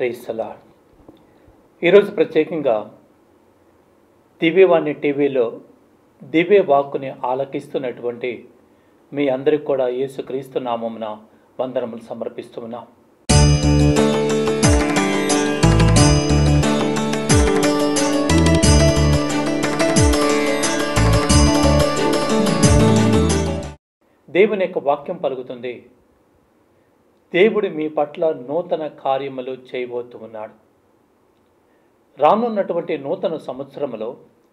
ప్రైస్తలా ఈరోజు ప్రత్యేకంగా దివ్యవాణి టీవీలో దివ్య వాక్కుని ఆలకిస్తున్నటువంటి మీ అందరికి కూడా యేసుక్రీస్తు నామమున వందనములు సమర్పిస్తున్నాం దేవుని యొక్క వాక్యం పలుకుతుంది దేవుడు మీ పట్ల నూతన కార్యములు చేయబోతూ ఉన్నాడు రానున్నటువంటి నూతన సంవత్సరంలో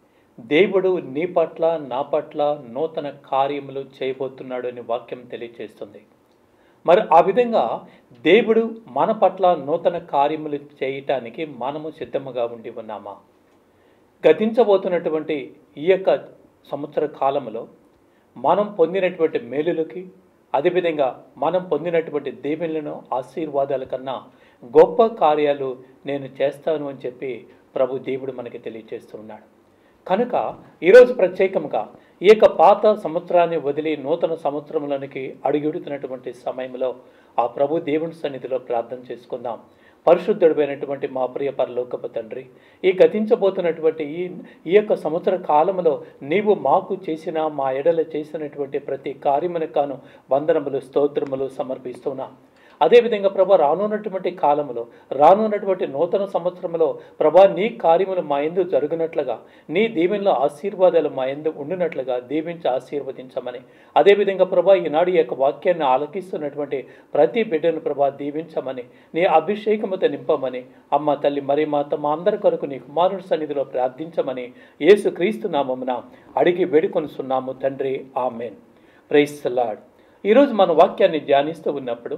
దేవుడు నీ పట్ల నా పట్ల నూతన కార్యములు చేయబోతున్నాడు అని వాక్యం తెలియజేస్తుంది మరి ఆ విధంగా దేవుడు మన పట్ల నూతన కార్యములు చేయటానికి మనము సిద్ధముగా ఉండి ఉన్నామా గతించబోతున్నటువంటి ఈ యొక్క సంవత్సర కాలంలో మనం పొందినటువంటి మేలులకి అదేవిధంగా మనం పొందినటువంటి దీవెనలను ఆశీర్వాదాల కన్నా గొప్ప కార్యాలు నేను చేస్తాను అని చెప్పి ప్రభు దేవుడు మనకి తెలియజేస్తున్నాడు కనుక ఈరోజు ప్రత్యేకంగా ఈ యొక్క పాత సంవత్సరాన్ని వదిలి నూతన సంవత్సరంలోనికి అడుగుడుతున్నటువంటి సమయంలో ఆ ప్రభు దేవుని సన్నిధిలో ప్రార్థన చేసుకుందాం పరిశుద్ధుడైనటువంటి మా ప్రియ పరలోకపు తండ్రి ఈ గతించబోతున్నటువంటి ఈ ఈ యొక్క సంవత్సర కాలంలో నీవు మాకు చేసిన మా ఎడల చేసినటువంటి ప్రతి కార్యమును కాను వందనములు స్తోత్రములు సమర్పిస్తున్నా అదేవిధంగా ప్రభా రానున్నటువంటి కాలంలో రానున్నటువంటి నూతన సంవత్సరంలో ప్రభా నీ కార్యములు మా ఎందు జరుగునట్లుగా నీ దీవెనలో ఆశీర్వాదాలు మా ఎందు ఉండినట్లుగా దీవించి ఆశీర్వదించమని అదేవిధంగా ప్రభా ఈనాడు ఈ యొక్క వాక్యాన్ని ఆలకిస్తున్నటువంటి ప్రతి బిడ్డను ప్రభా దీవించమని నీ అభిషేకముతో నింపమని అమ్మ తల్లి మరి మాత మా అందరి కొరకు నీ కుమారుడి సన్నిధిలో ప్రార్థించమని యేసు క్రీస్తు నామమున అడిగి వేడుకొనుసున్నాము తండ్రి ఆమెన్ ప్రైస్ లాడ్ ఈరోజు మన వాక్యాన్ని ధ్యానిస్తూ ఉన్నప్పుడు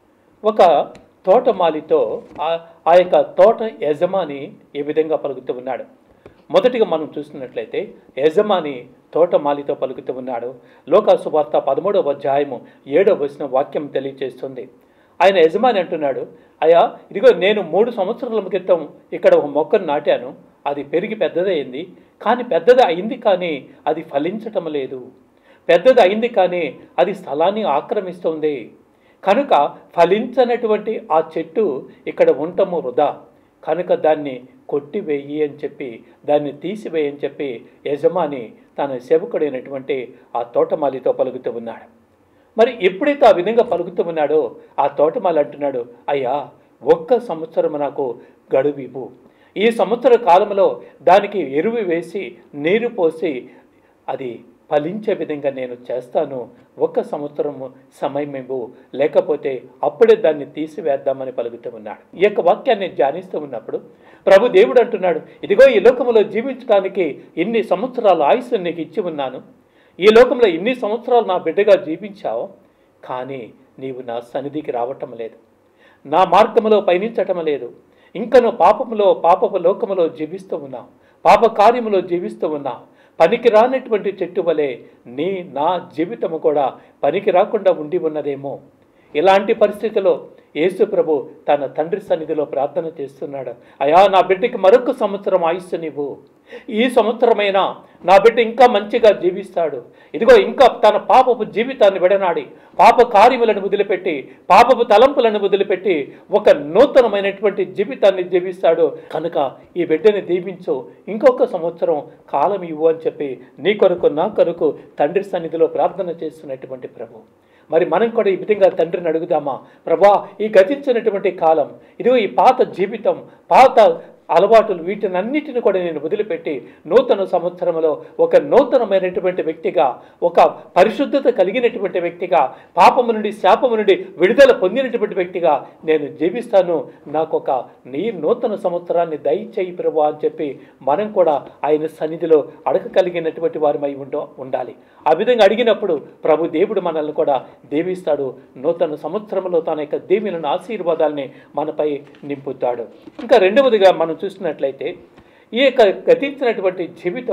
ఒక తోటమాలితో ఆ- ఆ యొక్క తోట యజమాని ఈ విధంగా పలుకుతూ ఉన్నాడు మొదటిగా మనం చూస్తున్నట్లయితే యజమాని తోటమాలితో పలుకుతూ ఉన్నాడు లోక సువార్త పదమూడవ అధ్యాయము ఏడవ వచ్చిన వాక్యం తెలియజేస్తుంది ఆయన యజమాని అంటున్నాడు అయ్యా ఇదిగో నేను మూడు సంవత్సరాల క్రితం ఇక్కడ ఒక మొక్కను నాటాను అది పెరిగి పెద్దదైంది కానీ పెద్దది అయింది కానీ అది ఫలించటం లేదు పెద్దది అయింది కానీ అది స్థలాన్ని ఆక్రమిస్తుంది కనుక ఫలించనటువంటి ఆ చెట్టు ఇక్కడ ఉండటము వృధా కనుక దాన్ని కొట్టివేయి అని చెప్పి దాన్ని తీసివేయి అని చెప్పి యజమాని తన సేవకుడైనటువంటి ఆ తోటమాలితో పలుకుతూ ఉన్నాడు మరి ఎప్పుడైతే ఆ విధంగా పలుకుతూ ఉన్నాడో ఆ తోటమాలి అంటున్నాడు అయ్యా ఒక్క సంవత్సరం నాకు గడువు ఇవ్వు ఈ సంవత్సర కాలంలో దానికి ఎరువు వేసి నీరు పోసి అది ఫలించే విధంగా నేను చేస్తాను ఒక్క సంవత్సరము సమయం ఇవ్వు లేకపోతే అప్పుడే దాన్ని తీసివేద్దామని పలుకుతూ ఉన్నాడు ఈ యొక్క వాక్యాన్ని ధ్యానిస్తూ ఉన్నప్పుడు ప్రభు దేవుడు అంటున్నాడు ఇదిగో ఈ లోకంలో జీవించడానికి ఇన్ని సంవత్సరాల ఆయుస్సు నీకు ఇచ్చి ఉన్నాను ఈ లోకంలో ఇన్ని సంవత్సరాలు నా బిడ్డగా జీవించావు కానీ నీవు నా సన్నిధికి రావటం లేదు నా మార్గములో పయనించటం లేదు ఇంకను పాపములో పాపపు లోకములో జీవిస్తూ ఉన్నావు పాప కార్యములో జీవిస్తూ ఉన్నావు పనికి రానటువంటి చెట్టు వలె నీ నా జీవితము కూడా పనికి రాకుండా ఉండి ఉన్నదేమో ఇలాంటి పరిస్థితిలో యేసు ప్రభు తన తండ్రి సన్నిధిలో ప్రార్థన చేస్తున్నాడు అయా నా బిడ్డకి మరొక సంవత్సరం ఆయుస్సు నీవు ఈ సంవత్సరమైనా నా బిడ్డ ఇంకా మంచిగా జీవిస్తాడు ఇదిగో ఇంకా తన పాపపు జీవితాన్ని విడనాడి పాప కార్యములను వదిలిపెట్టి పాపపు తలంపులను వదిలిపెట్టి ఒక నూతనమైనటువంటి జీవితాన్ని జీవిస్తాడు కనుక ఈ బిడ్డని దీవించు ఇంకొక సంవత్సరం కాలం ఇవ్వు అని చెప్పి నీ కొరకు నా కొరకు తండ్రి సన్నిధిలో ప్రార్థన చేస్తున్నటువంటి ప్రభు మరి మనం కూడా ఈ విధంగా తండ్రిని అడుగుదామా ప్రభా ఈ గతించినటువంటి కాలం ఇదిగో ఈ పాత జీవితం పాత అలవాటులు వీటినన్నిటిని కూడా నేను వదిలిపెట్టి నూతన సంవత్సరంలో ఒక నూతనమైనటువంటి వ్యక్తిగా ఒక పరిశుద్ధత కలిగినటువంటి వ్యక్తిగా పాపము నుండి శాపము నుండి విడుదల పొందినటువంటి వ్యక్తిగా నేను జీవిస్తాను నాకు ఒక నీ నూతన సంవత్సరాన్ని దయచేయి ప్రభు అని చెప్పి మనం కూడా ఆయన సన్నిధిలో అడగగలిగినటువంటి వారమై ఉండ ఉండాలి ఆ విధంగా అడిగినప్పుడు ప్రభు దేవుడు మనల్ని కూడా దీవిస్తాడు నూతన సంవత్సరంలో తన యొక్క దీవెనను ఆశీర్వాదాలని మనపై నింపుతాడు ఇంకా రెండవదిగా మనం చూసినట్లయితే ఈ యొక్క గతించినటువంటి జీవితం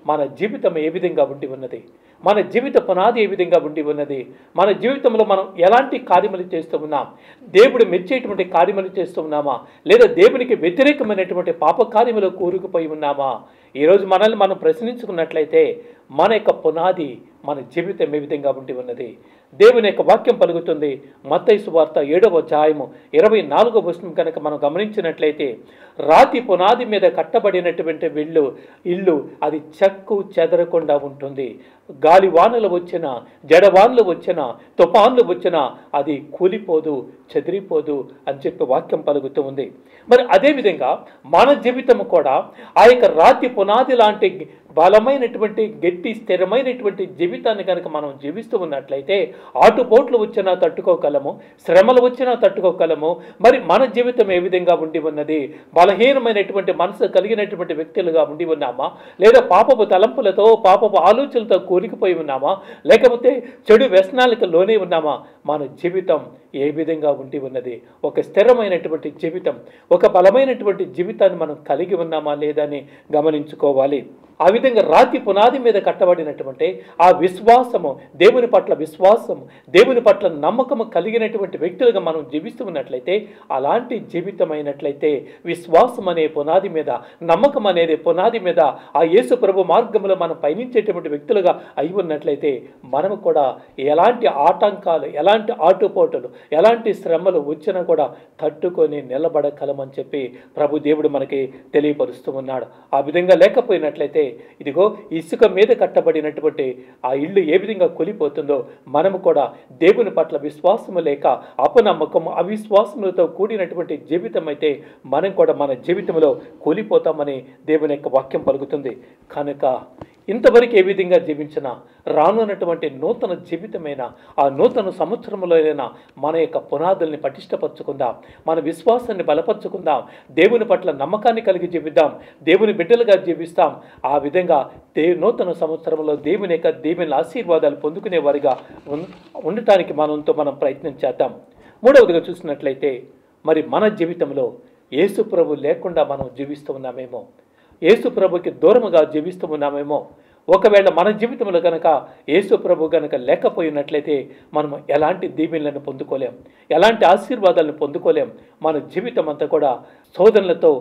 మన జీవితం ఏ విధంగా ఉండి ఉన్నది మన జీవిత పునాది ఏ విధంగా ఉండి ఉన్నది మన జీవితంలో మనం ఎలాంటి కార్యములు చేస్తూ ఉన్నాం దేవుడు మెచ్చేటువంటి కార్యములు చేస్తూ ఉన్నామా లేదా దేవునికి వ్యతిరేకమైనటువంటి పాప కార్యములు కూరుకుపోయి ఉన్నామా ఈరోజు మనల్ని మనం ప్రశ్నించుకున్నట్లయితే మన యొక్క పునాది మన జీవితం ఏ విధంగా ఉండి ఉన్నది దేవుని యొక్క వాక్యం పలుకుతుంది మత్తయి సువార్త ఏడవ అధ్యాయము ఇరవై నాలుగవ వచనం కనుక మనం గమనించినట్లయితే రాతి పునాది మీద కట్టబడినటువంటి విల్లు ఇల్లు అది చెక్కు చెదరకుండా ఉంటుంది గాలి వానలు వచ్చిన జడవాన్లు వచ్చిన తుఫాన్లు వచ్చినా అది కూలిపోదు చెదిరిపోదు అని చెప్పి వాక్యం పలుకుతూ ఉంది మరి అదేవిధంగా మన జీవితం కూడా ఆ యొక్క రాతి పునాది లాంటి బలమైనటువంటి గట్టి స్థిరమైనటువంటి జీవితాన్ని కనుక మనం జీవిస్తూ ఉన్నట్లయితే ఆటుపోట్లు వచ్చినా తట్టుకోగలము శ్రమలు వచ్చినా తట్టుకోగలము మరి మన జీవితం ఏ విధంగా ఉండి ఉన్నది బలహీనమైనటువంటి మనసు కలిగినటువంటి వ్యక్తులుగా ఉండి ఉన్నామా లేదా పాపపు తలంపులతో పాపపు ఆలోచనలతో కూరికిపోయి ఉన్నామా లేకపోతే చెడు వ్యసనాలకు లోనే ఉన్నామా మన జీవితం ఏ విధంగా ఉండి ఉన్నది ఒక స్థిరమైనటువంటి జీవితం ఒక బలమైనటువంటి జీవితాన్ని మనం కలిగి ఉన్నామా లేదా అని గమనించుకోవాలి ఆ విధంగా రాతి పునాది మీద కట్టబడినటువంటి ఆ విశ్వాసము దేవుని పట్ల విశ్వాసము దేవుని పట్ల నమ్మకము కలిగినటువంటి వ్యక్తులుగా మనం జీవిస్తూ ఉన్నట్లయితే అలాంటి జీవితం అయినట్లయితే విశ్వాసం అనే పునాది మీద నమ్మకం అనేది పునాది మీద ఆ యేసు ప్రభు మార్గంలో మనం పయనించేటువంటి వ్యక్తులుగా అయి ఉన్నట్లయితే మనము కూడా ఎలాంటి ఆటంకాలు ఎలాంటి ఆటుపోటులు ఎలాంటి శ్రమలు వచ్చినా కూడా తట్టుకొని నిలబడగలమని చెప్పి ప్రభు దేవుడు మనకి తెలియపరుస్తూ ఉన్నాడు ఆ విధంగా లేకపోయినట్లయితే ఇదిగో ఇసుక మీద కట్టబడినటువంటి ఆ ఇల్లు ఏ విధంగా కొలిపోతుందో మనము కూడా దేవుని పట్ల విశ్వాసము లేక అపనమ్మకము అవిశ్వాసములతో కూడినటువంటి జీవితం అయితే మనం కూడా మన జీవితంలో కూలిపోతామని దేవుని యొక్క వాక్యం పలుకుతుంది కనుక ఇంతవరకు ఏ విధంగా జీవించినా రానున్నటువంటి నూతన జీవితమైన ఆ నూతన సంవత్సరంలోనైనా మన యొక్క పునాదుల్ని పటిష్టపరచుకుందాం మన విశ్వాసాన్ని బలపరుచుకుందాం దేవుని పట్ల నమ్మకాన్ని కలిగి జీవిద్దాం దేవుని బిడ్డలుగా జీవిస్తాం ఆ విధంగా దే నూతన సంవత్సరంలో దేవుని యొక్క దేవుని ఆశీర్వాదాలు పొందుకునే వారిగా ఉన్- ఉండటానికి మనంతో మనం ప్రయత్నం చేద్దాం మూడవదిగా చూసినట్లయితే మరి మన జీవితంలో యేసు ప్రభు లేకుండా మనం జీవిస్తూ ఉన్నామేమో యేసు ప్రభుకి దూరముగా జీవిస్తూ ఉన్నామేమో ఒకవేళ మన జీవితంలో కనుక యేసు ప్రభు కనుక లేకపోయినట్లయితే మనం ఎలాంటి దీవెనలను పొందుకోలేం ఎలాంటి ఆశీర్వాదాలను పొందుకోలేం మన జీవితం అంతా కూడా శోధనలతో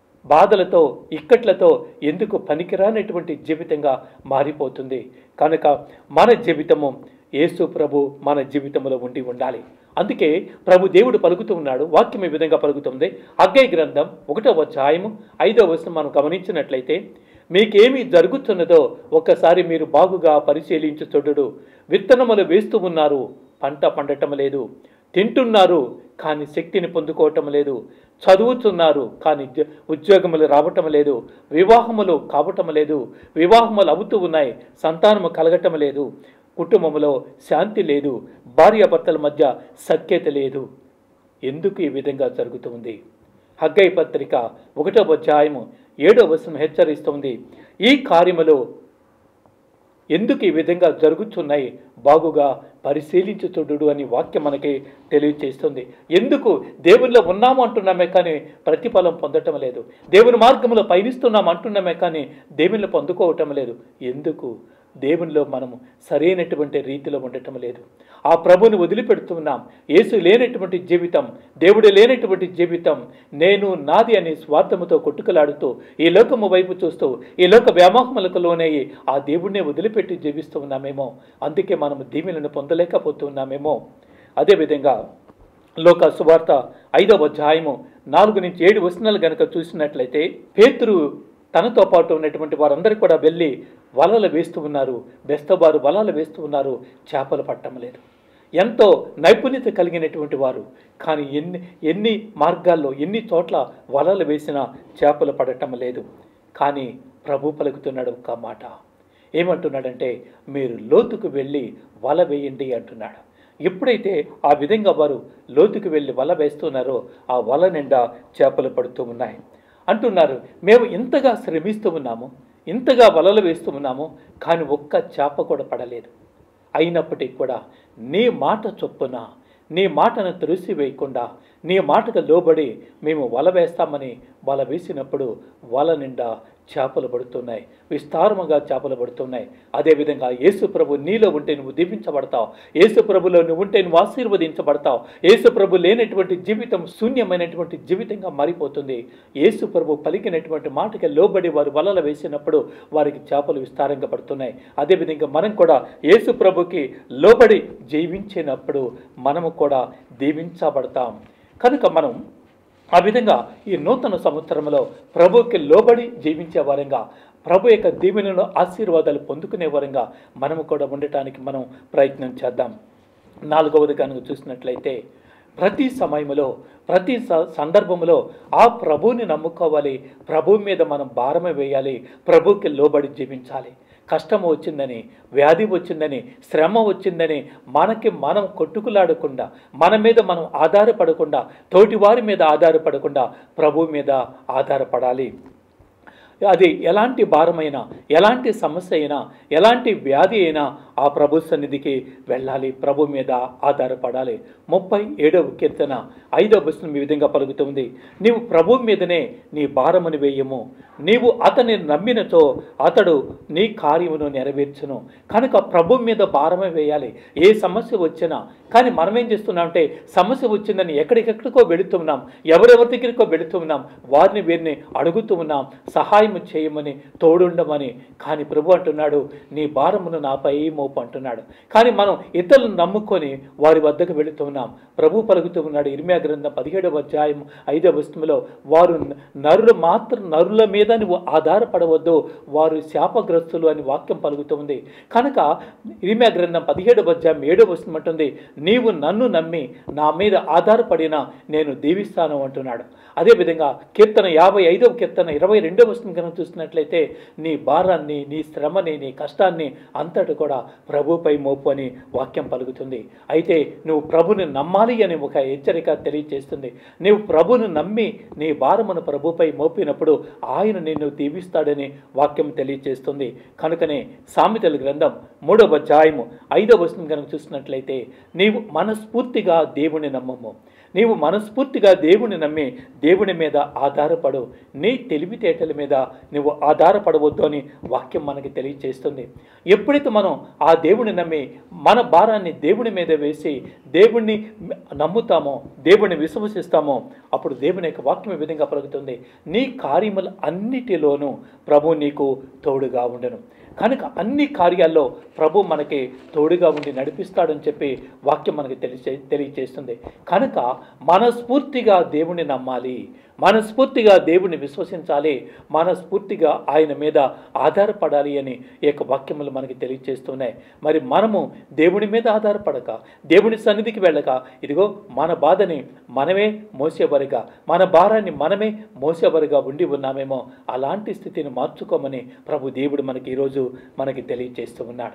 బాధలతో ఇక్కట్లతో ఎందుకు పనికిరానటువంటి జీవితంగా మారిపోతుంది కనుక మన జీవితము యేసు ప్రభు మన జీవితంలో ఉండి ఉండాలి అందుకే ప్రభు దేవుడు పలుకుతూ ఉన్నాడు వాక్యం ఈ విధంగా పలుకుతుంది అగ్గై గ్రంథం ఒకటో అధ్యాయము ఐదో వచనం మనం గమనించినట్లయితే మీకేమి జరుగుతున్నదో ఒక్కసారి మీరు బాగుగా పరిశీలించు చూడుడు విత్తనములు వేస్తూ ఉన్నారు పంట పండటం లేదు తింటున్నారు కానీ శక్తిని పొందుకోవటం లేదు చదువుతున్నారు కానీ ఉద్య- ఉద్యోగములు రావటం లేదు వివాహములు కావటం లేదు వివాహములు అవుతూ ఉన్నాయి సంతానము కలగటం లేదు కుటుంబంలో శాంతి లేదు భార్యాభర్తల మధ్య సఖ్యత లేదు ఎందుకు ఈ విధంగా జరుగుతుంది హగ్గై పత్రిక ఒకటో అధ్యాయము ఏడో వచనం హెచ్చరిస్తుంది ఈ కార్యములో ఎందుకు ఈ విధంగా జరుగుతున్నాయి బాగుగా పరిశీలించు చూడు అని వాక్యం మనకి తెలియచేస్తుంది ఎందుకు దేవునిలో ఉన్నాము అంటున్నామే కానీ ప్రతిఫలం పొందటం లేదు దేవుని మార్గంలో పయనిస్తున్నాం అంటున్నామే కానీ దేవునిలో పొందుకోవటం లేదు ఎందుకు దేవునిలో మనము సరైనటువంటి రీతిలో ఉండటం లేదు ఆ ప్రభుని వదిలిపెడుతున్నాం యేసు లేనటువంటి జీవితం దేవుడు లేనటువంటి జీవితం నేను నాది అనే స్వార్థముతో కొట్టుకలాడుతూ ఈ లోకము వైపు చూస్తూ ఈ లోక వ్యామోహములకు లోనయ్యి ఆ దేవుడినే వదిలిపెట్టి జీవిస్తూ ఉన్నామేమో అందుకే మనము దీవెనలను పొందలేకపోతున్నామేమో అదేవిధంగా లోక సువార్త ఐదవ అధ్యాయము నాలుగు నుంచి ఏడు వచనాలు గనక చూసినట్లయితే పేతురు తనతో పాటు ఉన్నటువంటి వారందరూ కూడా వెళ్ళి వలలు వేస్తూ ఉన్నారు బెస్తవారు వలలు వేస్తూ ఉన్నారు చేపలు పట్టడం లేదు ఎంతో నైపుణ్యత కలిగినటువంటి వారు కానీ ఎన్ని ఎన్ని మార్గాల్లో ఎన్ని చోట్ల వలలు వేసినా చేపలు పడటం లేదు కానీ ప్రభు పలుకుతున్నాడు ఒక మాట ఏమంటున్నాడంటే మీరు లోతుకు వెళ్ళి వల వేయండి అంటున్నాడు ఎప్పుడైతే ఆ విధంగా వారు లోతుకు వెళ్ళి వల వేస్తున్నారో ఆ వల నిండా చేపలు పడుతూ ఉన్నాయి అంటున్నారు మేము ఇంతగా శ్రమిస్తూ ఉన్నాము ఇంతగా వలలు వేస్తూ ఉన్నాము కానీ ఒక్క చేప కూడా పడలేదు అయినప్పటికీ కూడా నీ మాట చొప్పున నీ మాటను త్రోసివేయకుండా నీ మాటకు లోబడి మేము వల వేస్తామని వల వేసినప్పుడు వల నిండా చేపలు పడుతున్నాయి విస్తారముగా చేపలు పడుతున్నాయి అదేవిధంగా యేసు ప్రభు నీలో ఉంటే నువ్వు దీవించబడతావు యేసు ప్రభులో నువ్వు ఉంటే నువ్వు ఆశీర్వదించబడతావు యేసు ప్రభు లేనటువంటి జీవితం శూన్యమైనటువంటి జీవితంగా మారిపోతుంది యేసు ప్రభు పలికినటువంటి మాటకి లోబడి వారు వలలు వేసినప్పుడు వారికి చేపలు విస్తారంగా పడుతున్నాయి అదేవిధంగా మనం కూడా యేసు ప్రభుకి లోబడి జీవించినప్పుడు మనము కూడా దీవించబడతాం కనుక మనం ఆ విధంగా ఈ నూతన సంవత్సరంలో ప్రభుకి లోబడి జీవించే వారంగా ప్రభు యొక్క దీవెనలో ఆశీర్వాదాలు పొందుకునే వారంగా మనము కూడా ఉండటానికి మనం ప్రయత్నం చేద్దాం నాలుగవది కనుక చూసినట్లయితే ప్రతి సమయంలో ప్రతి స- సందర్భంలో ఆ ప్రభువుని నమ్ముకోవాలి ప్రభు మీద మనం భారం వేయాలి ప్రభుకి లోబడి జీవించాలి కష్టం వచ్చిందని వ్యాధి వచ్చిందని శ్రమ వచ్చిందని మనకి మనం కొట్టుకులాడకుండా మన మీద మనం ఆధారపడకుండా తోటివారి మీద ఆధారపడకుండా ప్రభు మీద ఆధారపడాలి అది ఎలాంటి భారమైనా ఎలాంటి సమస్య అయినా ఎలాంటి వ్యాధి అయినా ఆ ప్రభు సన్నిధికి వెళ్ళాలి ప్రభు మీద ఆధారపడాలి ముప్పై ఏడవ కీర్తన ఐదవ వచనం ఈ విధంగా పలుకుతుంది నీవు ప్రభు మీదనే నీ భారమును వేయము నీవు అతని నమ్మినచో అతడు నీ కార్యమును నెరవేర్చును కనుక ప్రభు మీద భారమే వేయాలి ఏ సమస్య వచ్చినా కానీ మనం ఏం చేస్తున్నామంటే సమస్య వచ్చిందని ఎక్కడికెక్కడికో వెళుతున్నాం ఎవరెవరి దగ్గరికో వెళుతున్నాం వారిని వీరిని అడుగుతూ ఉన్నాం సహాయం చేయమని తోడుండమని కానీ ప్రభు అంటున్నాడు నీ భారమును నాపై మోపు అంటున్నాడు కానీ మనం ఇతరులను నమ్ముకొని వారి వద్దకు వెళుతున్నాం ప్రభు పలుకుతూ ఉన్నాడు ఇర్మియా గ్రంథం పదిహేడవ అధ్యాయం ఐదవ వస్తువులో వారు నరులు మాత్రం నరుల మీద నువ్వు ఆధారపడవద్దు వారు శాపగ్రస్తులు అని వాక్యం పలుకుతుంది కనుక ఇరిమియా గ్రంథం పదిహేడవ అధ్యాయం ఏడవ వస్తుంది అంటుంది నీవు నన్ను నమ్మి నా మీద ఆధారపడిన నేను దీవిస్తాను అంటున్నాడు అదేవిధంగా కీర్తన యాభై ఐదవ కీర్తన ఇరవై రెండవ వస్తుంది కనుక చూసినట్లయితే నీ భారాన్ని నీ శ్రమని నీ కష్టాన్ని అంతటి కూడా ప్రభుపై మోపు అని వాక్యం పలుకుతుంది అయితే నువ్వు ప్రభుని నమ్మాలి అని ఒక హెచ్చరిక తెలియజేస్తుంది నీవు ప్రభును నమ్మి నీ భారమును ప్రభుపై మోపినప్పుడు ఆయన నిన్ను దీవిస్తాడని వాక్యం తెలియజేస్తుంది కనుకనే సామెతల గ్రంథం మూడవ అధ్యాయము ఐదవ వస్తుంది కనుక చూసినట్లయితే నీవు మనస్ఫూర్తిగా దేవుని నమ్మము నీవు మనస్ఫూర్తిగా దేవుని నమ్మి దేవుని మీద ఆధారపడు నీ తెలివితేటల మీద నువ్వు ఆధారపడవద్దు అని వాక్యం మనకి తెలియజేస్తుంది ఎప్పుడైతే మనం ఆ దేవుని నమ్మి మన భారాన్ని దేవుని మీద వేసి దేవుణ్ణి నమ్ముతామో దేవుణ్ణి విశ్వసిస్తామో అప్పుడు దేవుని యొక్క వాక్యం ఈ విధంగా పలుకుతుంది నీ కార్యములు అన్నిటిలోనూ ప్రభు నీకు తోడుగా ఉండను కనుక అన్ని కార్యాల్లో ప్రభు మనకి తోడుగా ఉండి నడిపిస్తాడని చెప్పి వాక్యం మనకి తెలియచే తెలియచేస్తుంది కనుక మనస్ఫూర్తిగా దేవుని నమ్మాలి మనస్ఫూర్తిగా దేవుని విశ్వసించాలి మనస్ఫూర్తిగా ఆయన మీద ఆధారపడాలి అని ఈ యొక్క వాక్యములు మనకి తెలియజేస్తున్నాయి మరి మనము దేవుని మీద ఆధారపడక దేవుని సన్నిధికి వెళ్ళక ఇదిగో మన బాధని మనమే మోసేవారిగా మన భారాన్ని మనమే మోసేవారిగా ఉండి ఉన్నామేమో అలాంటి స్థితిని మార్చుకోమని ప్రభు దేవుడు మనకి ఈరోజు మనకి తెలియజేస్తూ ఉన్నాడు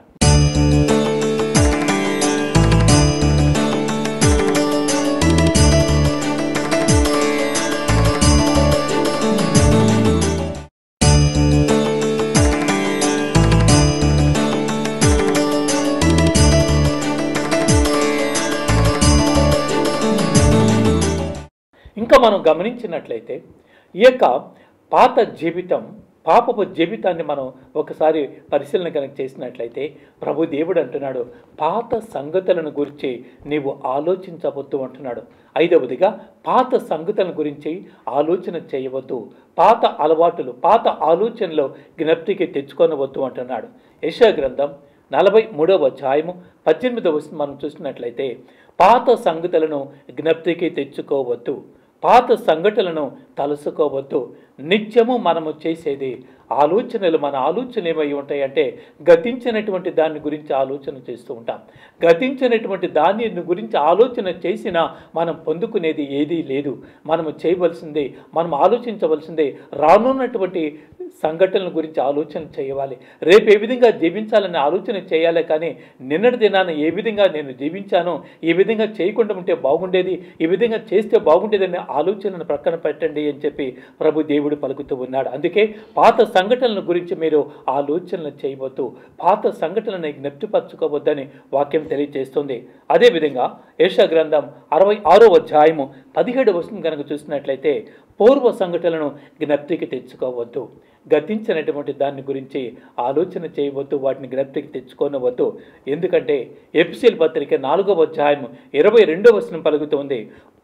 ఇంకా మనం గమనించినట్లయితే ఈ యొక్క పాత జీవితం పాపపు జీవితాన్ని మనం ఒకసారి పరిశీలన కనుక చేసినట్లయితే ప్రభు దేవుడు అంటున్నాడు పాత సంగతులను గురించి నీవు ఆలోచించవద్దు అంటున్నాడు ఐదవదిగా పాత సంగతుల గురించి ఆలోచన చేయవద్దు పాత అలవాటులు పాత ఆలోచనలు జ్ఞప్తికి తెచ్చుకొనవద్దు అంటున్నాడు యశా గ్రంథం నలభై మూడవ అధ్యాయము పద్దెనిమిదవ వచనం మనం చూసినట్లయితే పాత సంగతులను జ్ఞప్తికి తెచ్చుకోవద్దు పాత సంఘటనలను తలుసుకోవద్దు నిత్యము మనము చేసేది ఆలోచనలు మన ఆలోచనలు ఏమై ఉంటాయంటే గతించినటువంటి దాని గురించి ఆలోచన చేస్తూ ఉంటాం గతించినటువంటి దాని గురించి ఆలోచన చేసినా మనం పొందుకునేది ఏదీ లేదు మనము చేయవలసిందే మనం ఆలోచించవలసిందే రానున్నటువంటి సంఘటనల గురించి ఆలోచన చేయాలి రేపు ఏ విధంగా జీవించాలని ఆలోచన చేయాలి కానీ నిన్నటి దినాన ఏ విధంగా నేను జీవించాను ఈ విధంగా చేయకుండా ఉంటే బాగుండేది ఈ విధంగా చేస్తే బాగుండేదనే ఆలోచనను ప్రక్కన పెట్టండి చేస్తుంది అని చెప్పి ప్రభు దేవుడు పలుకుతూ ఉన్నాడు అందుకే పాత సంఘటనల గురించి మీరు ఆలోచనలు చేయవద్దు పాత సంఘటనలను జ్ఞప్తిపరచుకోవద్దని వాక్యం తెలియజేస్తుంది అదేవిధంగా యశ గ్రంథం అరవై ఆరో అధ్యాయము పదిహేడు వస్తుంది కనుక చూసినట్లయితే పూర్వ సంఘటనలను జ్ఞప్తికి తెచ్చుకోవద్దు గతించినటువంటి దాని గురించి ఆలోచన చేయవద్దు వాటిని జ్ఞప్తికి తెచ్చుకోనవద్దు ఎందుకంటే ఎపిసిల్ పత్రిక నాలుగవ అధ్యాయం ఇరవై రెండవ వచనం పలుకుతుంది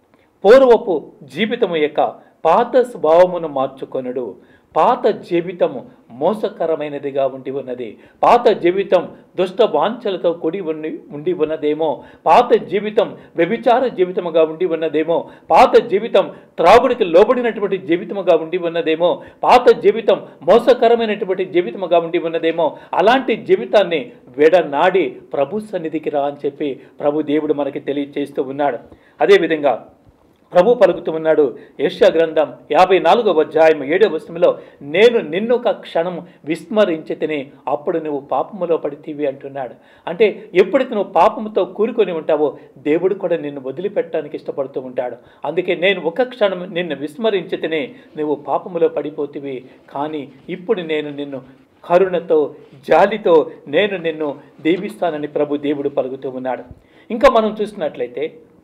పూర్వపు జీవితము యొక్క పాత స్వభావమును మార్చుకొనుడు పాత జీవితము మోసకరమైనదిగా ఉండి ఉన్నది పాత జీవితం దుష్ట వాంఛలతో కూడి ఉండి ఉండి ఉన్నదేమో పాత జీవితం వ్యభిచార జీవితముగా ఉండి ఉన్నదేమో పాత జీవితం త్రాగుడికి లోబడినటువంటి జీవితముగా ఉండి ఉన్నదేమో పాత జీవితం మోసకరమైనటువంటి జీవితముగా ఉండి ఉన్నదేమో అలాంటి జీవితాన్ని విడనాడి ప్రభు సన్నిధికి రా అని చెప్పి ప్రభు దేవుడు మనకి తెలియచేస్తూ ఉన్నాడు అదేవిధంగా ప్రభు పలుకుతూ ఉన్నాడు యెషయా గ్రంథం యాభై నాలుగవ అధ్యాయం ఏడవ వచనంలో నేను నిన్ను ఒక క్షణం విస్మరించి తిని అప్పుడు నువ్వు పాపములో పడితీవి అంటున్నాడు అంటే ఎప్పుడైతే నువ్వు పాపముతో కూరుకొని ఉంటావో దేవుడు కూడా నిన్ను వదిలిపెట్టడానికి ఇష్టపడుతూ ఉంటాడు అందుకే నేను ఒక క్షణం నిన్ను విస్మరించి తిని నువ్వు పాపములో పడిపోతివి కానీ ఇప్పుడు నేను నిన్ను కరుణతో జాలితో నేను నిన్ను దీవిస్తానని ప్రభు దేవుడు పలుకుతూ ఉన్నాడు ఇంకా మనం చూసినట్లయితే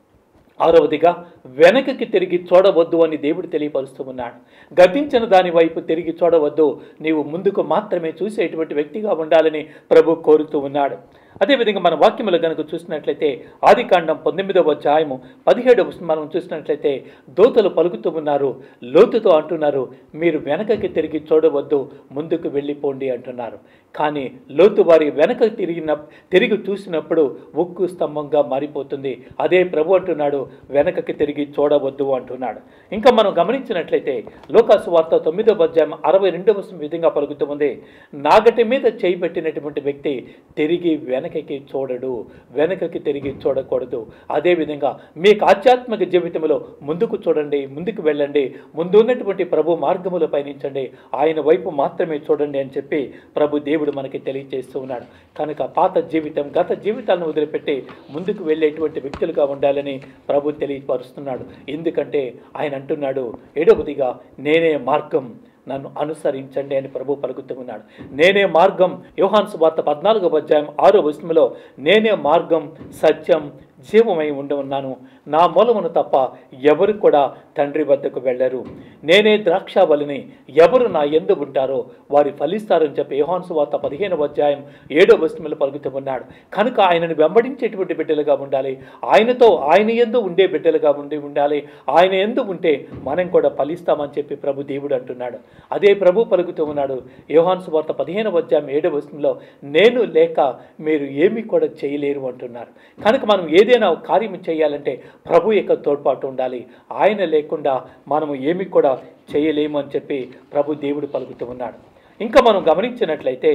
ఆరవదిగా వెనకకి తిరిగి చూడవద్దు అని దేవుడు తెలియపరుస్తూ ఉన్నాడు గతించిన దాని వైపు తిరిగి చూడవద్దు నీవు ముందుకు మాత్రమే చూసేటువంటి వ్యక్తిగా ఉండాలని ప్రభు కోరుతూ ఉన్నాడు అదేవిధంగా మన వాక్యములు కనుక చూసినట్లయితే ఆది కాండం పంతొమ్మిదవ అధ్యాయము పదిహేడవ మనం చూసినట్లయితే దోతలు పలుకుతూ ఉన్నారు లోతుతో అంటున్నారు మీరు వెనకకి తిరిగి చూడవద్దు ముందుకు వెళ్ళిపోండి అంటున్నారు కానీ లోతు వారి వెనక తిరిగిన తిరిగి చూసినప్పుడు ఉక్కు స్తంభంగా మారిపోతుంది అదే ప్రభు అంటున్నాడు వెనకకి తిరిగి చూడవద్దు అంటున్నాడు ఇంకా మనం గమనించినట్లయితే లోకాసు వార్త తొమ్మిదవ అధ్యాయం అరవై రెండవ విధంగా పలుకుతూ ఉంది నాగటి మీద చేయి పెట్టినటువంటి వ్యక్తి తిరిగి వెనకకి చూడడు వెనకకి తిరిగి చూడకూడదు అదేవిధంగా మీకు ఆధ్యాత్మిక జీవితంలో ముందుకు చూడండి ముందుకు వెళ్ళండి ముందు ఉన్నటువంటి ప్రభు మార్గములో పయనించండి ఆయన వైపు మాత్రమే చూడండి అని చెప్పి ప్రభు దేవుడు మనకి తెలియజేస్తూ ఉన్నాడు కనుక పాత జీవితం గత జీవితాలను వదిలిపెట్టి ముందుకు వెళ్ళేటువంటి వ్యక్తులుగా ఉండాలని ప్రభు తెలియపరుస్తున్నాడు ఎందుకంటే ఆయన అంటున్నాడు ఏడవదిగా నేనే మార్గం నన్ను అనుసరించండి అని ప్రభు పలుకుతూ ఉన్నాడు నేనే మార్గం యోహాన్ సువార్త పద్నాలుగో అధ్యాయం ఆరో వచనంలో నేనే మార్గం సత్యం జీవమై ఉండి ఉన్నాను నా మూలమును తప్ప ఎవరు కూడా తండ్రి వద్దకు వెళ్ళరు నేనే ద్రాక్షావళిని ఎవరు నా ఎందు ఉంటారో వారి ఫలిస్తారని చెప్పి యోహాన్ సువార్త పదిహేనవ అధ్యాయం ఏడో వచనంలో పలుకుతూ ఉన్నాడు కనుక ఆయనను వెంబడించేటువంటి బిడ్డలుగా ఉండాలి ఆయనతో ఆయన ఎందు ఉండే బిడ్డలుగా ఉండి ఉండాలి ఆయన ఎందు ఉంటే మనం కూడా ఫలిస్తామని చెప్పి ప్రభు దేవుడు అంటున్నాడు అదే ప్రభు పలుకుతూ ఉన్నాడు యోహాన్ సువార్త పదిహేనవ అధ్యాయం ఏడవ వచనంలో నేను లేక మీరు ఏమీ కూడా చేయలేరు అంటున్నారు కనుక మనం ఏదైనా ఒక కార్యం చేయాలంటే ప్రభు యొక్క తోడ్పాటు ఉండాలి ఆయన లేకుండా మనము ఏమి కూడా చేయలేము అని చెప్పి ప్రభు దేవుడు పలుకుతూ ఉన్నాడు ఇంకా మనం గమనించినట్లయితే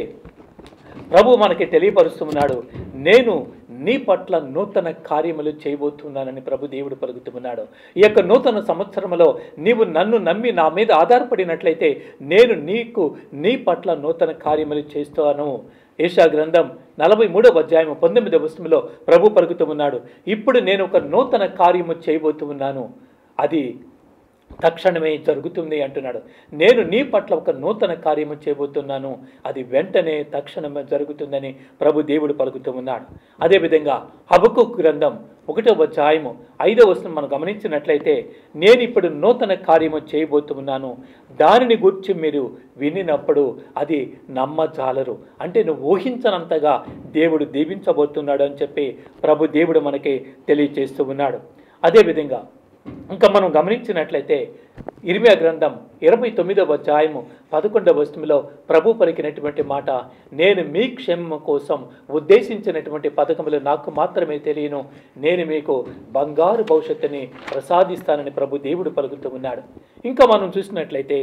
ప్రభు మనకి తెలియపరుస్తున్నాడు నేను నీ పట్ల నూతన కార్యములు చేయబోతున్నానని ప్రభు దేవుడు పలుకుతున్నాడు ఈ యొక్క నూతన సంవత్సరంలో నీవు నన్ను నమ్మి నా మీద ఆధారపడినట్లయితే నేను నీకు నీ పట్ల నూతన కార్యములు చేస్తాను ఏషా గ్రంథం నలభై మూడవ అధ్యాయం పంతొమ్మిదవ వస్తువులో ప్రభు పలుకుతూ ఉన్నాడు ఇప్పుడు నేను ఒక నూతన కార్యము చేయబోతూ ఉన్నాను అది తక్షణమే జరుగుతుంది అంటున్నాడు నేను నీ పట్ల ఒక నూతన కార్యము చేయబోతున్నాను అది వెంటనే తక్షణమే జరుగుతుందని ప్రభు దేవుడు పలుకుతూ ఉన్నాడు అదేవిధంగా హబకు గ్రంథం ఒకటో అధ్యాయము ఐదో వచనం మనం గమనించినట్లయితే నేను ఇప్పుడు నూతన కార్యము చేయబోతున్నాను దానిని గురించి మీరు వినినప్పుడు అది నమ్మజాలరు అంటే నువ్వు ఊహించనంతగా దేవుడు దీవించబోతున్నాడు అని చెప్పి ప్రభు దేవుడు మనకి తెలియచేస్తూ ఉన్నాడు అదేవిధంగా ఇంకా మనం గమనించినట్లయితే ఇరిమియా గ్రంథం ఇరవై తొమ్మిదవ అధ్యాయము పదకొండవ వస్తువులో ప్రభు పలికినటువంటి మాట నేను మీ క్షేమం కోసం ఉద్దేశించినటువంటి పథకములు నాకు మాత్రమే తెలియను నేను మీకు బంగారు భవిష్యత్తుని ప్రసాదిస్తానని ప్రభు దేవుడు పలుకుతూ ఉన్నాడు ఇంకా మనం చూసినట్లయితే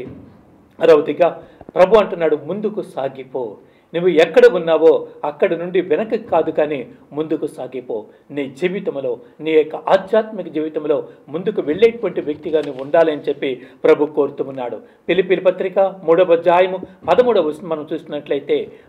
అరవతిగా ప్రభు అంటున్నాడు ముందుకు సాగిపో నువ్వు ఎక్కడ ఉన్నావో అక్కడి నుండి వెనక్కి కాదు కానీ ముందుకు సాగిపో నీ జీవితంలో నీ యొక్క ఆధ్యాత్మిక జీవితంలో ముందుకు వెళ్ళేటువంటి వ్యక్తిగా నువ్వు ఉండాలని చెప్పి ప్రభు కోరుతూ ఉన్నాడు పిలిపిలి పత్రిక మూడవ అధ్యాయము పదమూడవ వచనం మనం చూసినట్లయితే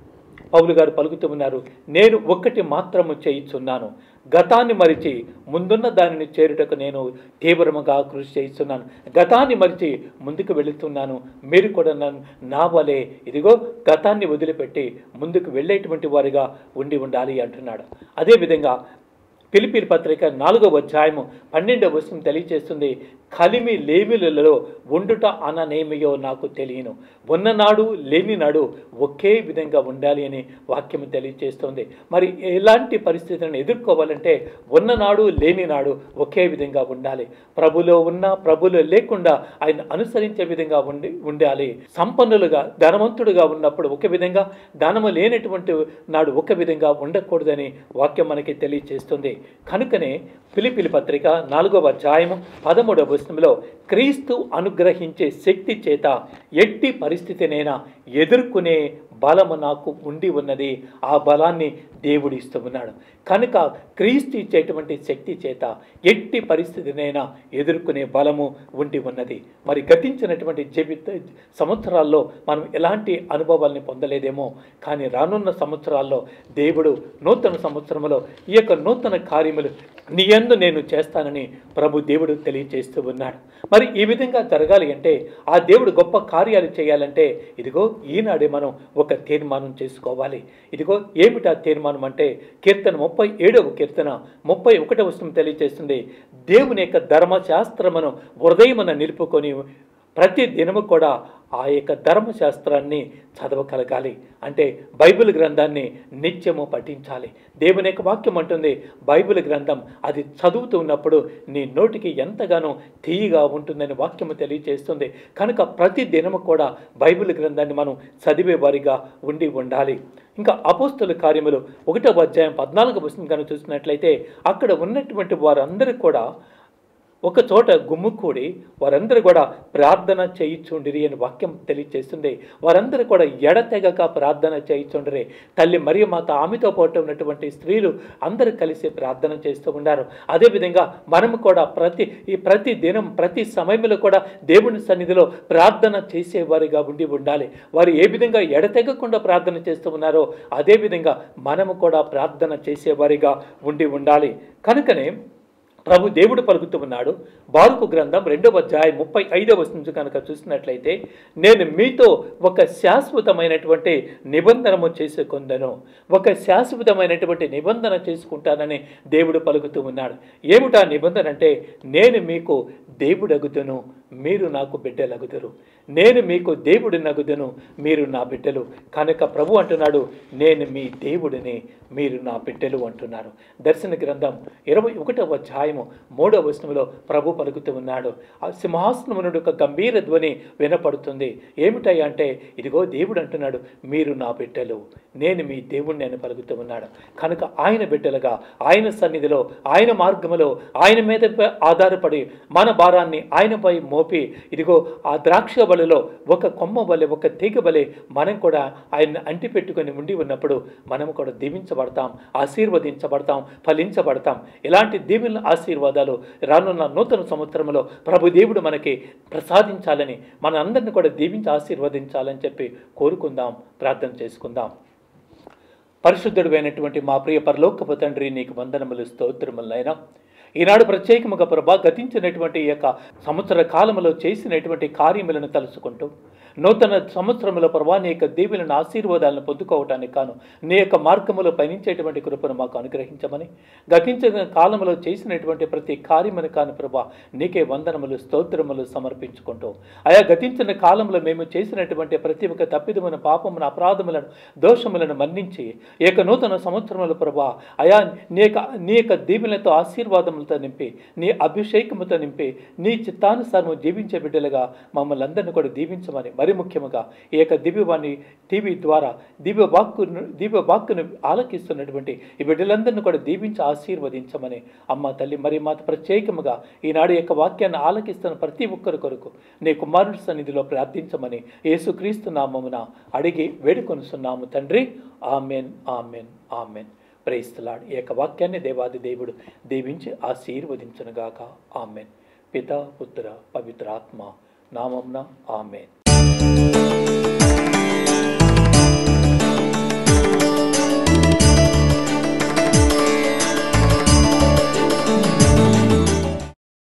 పౌలు గారు పలుకుతూ ఉన్నారు నేను ఒక్కటి మాత్రము చేయిచున్నాను గతాన్ని మరిచి ముందున్న దానిని చేరుటకు నేను తీవ్రముగా కృషి చేయిస్తున్నాను గతాన్ని మరిచి ముందుకు వెళుతున్నాను మీరు కూడా నన్ను నా వలే ఇదిగో గతాన్ని వదిలిపెట్టి ముందుకు వెళ్ళేటువంటి వారిగా ఉండి ఉండాలి అంటున్నాడు అదేవిధంగా పిలిపిలి పత్రిక నాలుగవ అధ్యాయము పన్నెండవ వచనం తెలియచేస్తుంది కలిమి లేమిలలో ఉండుట అననేమియో నాకు తెలియను ఉన్ననాడు లేనినాడు ఒకే విధంగా ఉండాలి అని వాక్యం తెలియచేస్తుంది మరి ఎలాంటి పరిస్థితులను ఎదుర్కోవాలంటే ఉన్ననాడు లేనినాడు ఒకే విధంగా ఉండాలి ప్రభులో ఉన్న ప్రభులో లేకుండా ఆయన అనుసరించే విధంగా ఉండి ఉండాలి సంపన్నులుగా ధనవంతుడుగా ఉన్నప్పుడు ఒక విధంగా ధనము లేనటువంటి నాడు ఒక విధంగా ఉండకూడదని వాక్యం మనకి తెలియచేస్తుంది కనుకనే పిలిపిలి పత్రిక నాలుగవ అధ్యాయము పదమూడవ వచనంలో క్రీస్తు అనుగ్రహించే శక్తి చేత ఎట్టి పరిస్థితినైనా ఎదుర్కొనే బలము నాకు ఉండి ఉన్నది ఆ బలాన్ని దేవుడు ఇస్తూ ఉన్నాడు కనుక క్రీస్తు ఇచ్చేటువంటి శక్తి చేత ఎట్టి పరిస్థితినైనా ఎదుర్కొనే బలము ఉండి ఉన్నది మరి గతించినటువంటి జీవిత సంవత్సరాల్లో మనం ఎలాంటి అనుభవాల్ని పొందలేదేమో కానీ రానున్న సంవత్సరాల్లో దేవుడు నూతన సంవత్సరంలో ఈ యొక్క నూతన కార్యములు నీ యందు నేను చేస్తానని ప్రభు దేవుడు తెలియజేస్తూ ఉన్నాడు మరి ఈ విధంగా జరగాలి అంటే ఆ దేవుడు గొప్ప కార్యాలు చేయాలంటే ఇదిగో ఈనాడే మనం ఒక తీర్మానం చేసుకోవాలి ఇదిగో ఏమిటా తీర్మానం అంటే కీర్తన ముప్పై ఏడవ కీర్తన ముప్పై ఒకటవ వచనం తెలియజేస్తుంది దేవుని యొక్క ధర్మశాస్త్రమును హృదయమున నిలుపుకొని ప్రతి దినము కూడా ఆ యొక్క ధర్మశాస్త్రాన్ని చదవగలగాలి అంటే బైబిల్ గ్రంథాన్ని నిత్యము పఠించాలి దేవుని యొక్క వాక్యం అంటుంది బైబిల్ గ్రంథం అది చదువుతూ ఉన్నప్పుడు నీ నోటికి ఎంతగానో తీయగా ఉంటుందని వాక్యము తెలియజేస్తుంది కనుక ప్రతి దినము కూడా బైబిల్ గ్రంథాన్ని మనం చదివే వారిగా ఉండి ఉండాలి ఇంకా అపోస్తుల కార్యములు ఒకటో అధ్యాయం పద్నాలుగు పుస్తకం కనుక చూసినట్లయితే అక్కడ ఉన్నటువంటి వారందరూ కూడా ఒక చోట గుమ్ముకూడి వారందరూ కూడా ప్రార్థన చేయిచుండిరి అని వాక్యం తెలియచేస్తుంది వారందరూ కూడా ఎడతెగక ప్రార్థన చేయిచుండిరి తల్లి మరియు మాత ఆమెతో పాటు ఉన్నటువంటి స్త్రీలు అందరూ కలిసి ప్రార్థన చేస్తూ ఉన్నారు అదేవిధంగా మనము కూడా ప్రతి ఈ ప్రతి దినం ప్రతి సమయంలో కూడా దేవుని సన్నిధిలో ప్రార్థన చేసేవారిగా ఉండి ఉండాలి వారు ఏ విధంగా ఎడతెగకుండా ప్రార్థన చేస్తూ ఉన్నారో అదేవిధంగా మనము కూడా ప్రార్థన చేసేవారిగా ఉండి ఉండాలి కనుకనే ప్రభు దేవుడు పలుకుతూ ఉన్నాడు బారుకు గ్రంథం రెండవ అధ్యాయం ముప్పై ఐదవ నుంచి కనుక చూసినట్లయితే నేను మీతో ఒక శాశ్వతమైనటువంటి నిబంధనము చేసుకుందను ఒక శాశ్వతమైనటువంటి నిబంధన చేసుకుంటానని దేవుడు పలుకుతూ ఉన్నాడు ఏమిటా నిబంధన అంటే నేను మీకు దేవుడగుదును మీరు నాకు బిడ్డలగుదురు నేను మీకు దేవుడు నగుదును మీరు నా బిడ్డలు కనుక ప్రభు అంటున్నాడు నేను మీ దేవుడిని మీరు నా బిడ్డలు అంటున్నారు దర్శన గ్రంథం ఇరవై ఒకటవ అధ్యాయము మూడవ వచనంలో ప్రభు పలుకుతూ ఉన్నాడు ఆ సింహాసనమునుడు ఒక గంభీర ధ్వని వినపడుతుంది ఏమిటయ్యా అంటే ఇదిగో దేవుడు అంటున్నాడు మీరు నా బిడ్డలు నేను మీ దేవుణ్ణి అని పలుకుతూ ఉన్నాడు కనుక ఆయన బిడ్డలుగా ఆయన సన్నిధిలో ఆయన మార్గములో ఆయన మీద ఆధారపడి మన భారాన్ని ఆయనపై మోపి ఇదిగో ఆ ద్రాక్ష బలిలో ఒక కొమ్మ బలి ఒక తీగ బలి మనం కూడా ఆయన అంటి పెట్టుకొని ఉండి ఉన్నప్పుడు మనం కూడా దీవించబడతాం ఆశీర్వదించబడతాం ఫలించబడతాం ఇలాంటి దీవెన ఆశీర్వాదాలు రానున్న నూతన సంవత్సరంలో ప్రభు దేవుడు మనకి ప్రసాదించాలని మన అందరిని కూడా దీవించి ఆశీర్వదించాలని చెప్పి కోరుకుందాం ప్రార్థన చేసుకుందాం పరిశుద్ధుడు అయినటువంటి మా ప్రియ పరలోకపు తండ్రి నీకు వందనములు స్తోత్రములైనా ఈనాడు ప్రత్యేకముగా ప్రభా గతించినటువంటి ఈ యొక్క సంవత్సర కాలంలో చేసినటువంటి కార్యములను తలుచుకుంటూ నూతన సంవత్సరంలో ప్రభా నీ యొక్క దీవులను ఆశీర్వాదాలను పొందుకోవటానికి కాను నీ యొక్క మార్గములో పయనించేటువంటి కృపను మాకు అనుగ్రహించమని గతించిన కాలంలో చేసినటువంటి ప్రతి కార్యమును కాను ప్రభా నీకే వందనములు స్తోత్రములు సమర్పించుకుంటూ ఆయా గతించిన కాలంలో మేము చేసినటువంటి ప్రతి ఒక్క తప్పిదమైన పాపమును అపరాధములను దోషములను మన్నించి ఈ యొక్క నూతన సంవత్సరముల ప్రభా అయా నీ యొక్క నీ యొక్క దీవెనలతో ఆశీర్వాదములతో నింపి నీ అభిషేకముతో నింపి నీ చిత్తానుసారము జీవించే బిడ్డలుగా మమ్మల్ని అందరినీ కూడా దీవించమని మరి ముఖ్యముగా ఈ యొక్క దివ్యవాణి టీవీ ద్వారా దివ్య వాక్కును దివ్య వాక్కును ఆలకిస్తున్నటువంటి ఈ బిడ్డలందరినీ కూడా దీవించి ఆశీర్వదించమని అమ్మ తల్లి మరి మాత ప్రత్యేకముగా ఈనాడు యొక్క వాక్యాన్ని ఆలకిస్తున్న ప్రతి ఒక్కరి కొరకు నీ కుమారుడి సన్నిధిలో ప్రార్థించమని యేసుక్రీస్తు నామమున అడిగి వేడుకొనుస్తున్నాము తండ్రి ఆమెన్ ఆమెన్ ఆమెన్ ప్రేస్తలాడు ఈ యొక్క వాక్యాన్ని దేవాది దేవుడు దీవించి ఆశీర్వదించనుగాక ఆమెన్ పిత పుత్ర పవిత్రాత్మ నామంన ఆమెన్